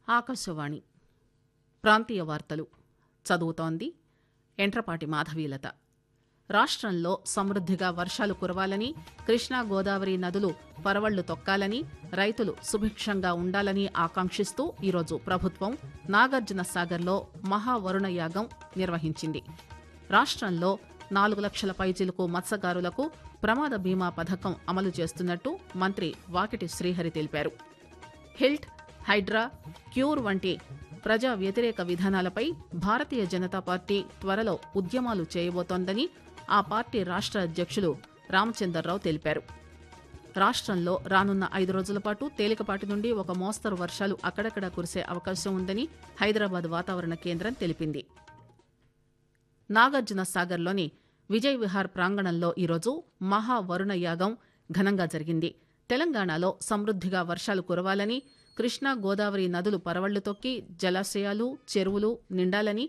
ఆకాశవాణి ప్రాంతీయ వార్తలు చదువుతోంది ఎంట్రపాటి మాధవీలత రాష్టంలో సమృద్దిగా వర్షాలు కురవాలని కృష్ణా గోదావరి నదులు పరవళ్లు తొక్కాలని రైతులు సుభిక్షంగా ఉండాలని ఆకాంక్షిస్తూ ఈరోజు ప్రభుత్వం నాగార్జున సాగర్లో మహావరుణ యాగం నిర్వహించింది రాష్టంలో నాలుగు లక్షల పైచిలుకు మత్స్యకారులకు ప్రమాద బీమా పథకం అమలు చేస్తున్నట్టు మంత్రి వాకిటి శ్రీహరి తెలిపారు హిల్ట్ హైడ్రా క్యూర్ వంటి ప్రజా వ్యతిరేక విధానాలపై భారతీయ జనతా పార్టీ త్వరలో ఉద్యమాలు చేయబోతోందని ఆ పార్టీ రాష్ట్ర అధ్యక్షులు రామచందర్రావు తెలిపారు రాష్టంలో రానున్న ఐదు రోజుల పాటు తేలికపాటి నుండి ఒక మోస్తరు వర్షాలు అక్కడక్కడా కురిసే అవకాశం ఉందని హైదరాబాద్ వాతావరణ కేంద్రం తెలిపింది నాగార్జున సాగర్లోని విజయ్ విహార్ ప్రాంగణంలో ఈరోజు మహావరుణ యాగం ఘనంగా జరిగింది తెలంగాణలో సమృద్దిగా వర్షాలు కురవాలని కృష్ణా గోదావరి నదులు పరవళ్లు తొక్కి జలాశయాలు చెరువులు నిండాలని